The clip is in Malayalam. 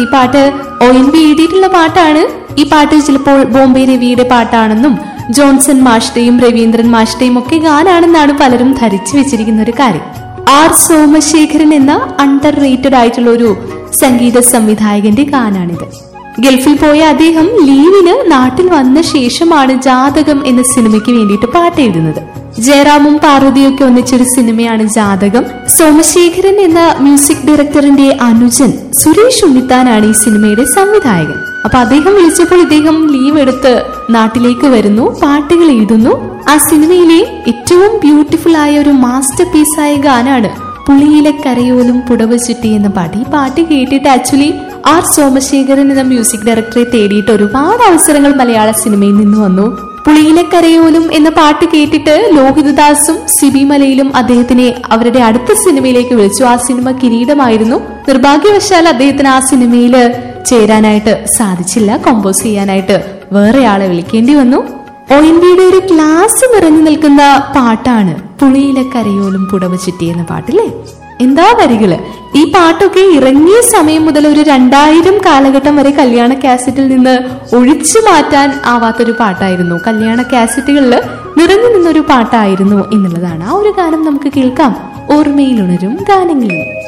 ഈ പാട്ട് ഒ എൻ വി എഴുതിയിട്ടുള്ള പാട്ടാണ് ഈ പാട്ട് ചിലപ്പോൾ ബോംബെ രവിയുടെ പാട്ടാണെന്നും ജോൺസൺ മാഷ്ടയും രവീന്ദ്രൻ മാഷ്ടയും ഒക്കെ ഗാനാണെന്നാണ് പലരും ധരിച്ചു വെച്ചിരിക്കുന്ന ഒരു കാര്യം ആർ സോമശേഖരൻ എന്ന അണ്ടർ റേറ്റഡ് ആയിട്ടുള്ള ഒരു സംഗീത സംവിധായകന്റെ ഗാനാണിത് ഗൾഫിൽ പോയ അദ്ദേഹം ലീവിന് നാട്ടിൽ വന്ന ശേഷമാണ് ജാതകം എന്ന സിനിമയ്ക്ക് വേണ്ടിയിട്ട് പാട്ട് എഴുതുന്നത് ജയറാമും പാർവതിയും ഒക്കെ ഒന്നിച്ചൊരു സിനിമയാണ് ജാതകം സോമശേഖരൻ എന്ന മ്യൂസിക് ഡയറക്ടറിന്റെ അനുജൻ സുരേഷ് ഉണ്ണിത്താനാണ് ഈ സിനിമയുടെ സംവിധായകൻ അപ്പൊ അദ്ദേഹം വിളിച്ചപ്പോൾ ഇദ്ദേഹം ലീവ് എടുത്ത് നാട്ടിലേക്ക് വരുന്നു പാട്ടുകൾ എഴുതുന്നു ആ സിനിമയിലെ ഏറ്റവും ബ്യൂട്ടിഫുൾ ആയ ഒരു മാസ്റ്റർ പീസായ ഗാനാണ് പുളിയിലെ കരയോലും പുടവ ചുറ്റി എന്ന പാട്ട് ഈ പാട്ട് കേട്ടിട്ട് ആക്ച്വലി ആർ സോമശേഖരൻ എന്ന മ്യൂസിക് ഡയറക്ടറെ തേടിയിട്ട് ഒരുപാട് അവസരങ്ങൾ മലയാള സിനിമയിൽ നിന്ന് വന്നു പുളിയിലെ കരയോലും എന്ന പാട്ട് കേട്ടിട്ട് ലോഹിതദാസും സിബി മലയിലും അദ്ദേഹത്തിനെ അവരുടെ അടുത്ത സിനിമയിലേക്ക് വിളിച്ചു ആ സിനിമ കിരീടമായിരുന്നു നിർഭാഗ്യവശാൽ അദ്ദേഹത്തിന് ആ സിനിമയിൽ ചേരാനായിട്ട് സാധിച്ചില്ല കമ്പോസ് ചെയ്യാനായിട്ട് വേറെ ആളെ വിളിക്കേണ്ടി വന്നു ഒ എൻ വിയുടെ ഒരു ക്ലാസ് നിറഞ്ഞു നിൽക്കുന്ന പാട്ടാണ് പുളിയിലെ കരയോലും പുടവ ചുറ്റി എന്ന പാട്ടില്ലേ എന്താ വരികള് ഈ പാട്ടൊക്കെ ഇറങ്ങിയ സമയം മുതൽ ഒരു രണ്ടായിരം കാലഘട്ടം വരെ കല്യാണ കാസറ്റിൽ നിന്ന് ഒഴിച്ചു മാറ്റാൻ ആവാത്തൊരു പാട്ടായിരുന്നു കല്യാണ കാസറ്റുകളിൽ നിറഞ്ഞു നിന്നൊരു പാട്ടായിരുന്നു എന്നുള്ളതാണ് ആ ഒരു ഗാനം നമുക്ക് കേൾക്കാം ഓർമ്മയിലുണരും ഗാനങ്ങളിൽ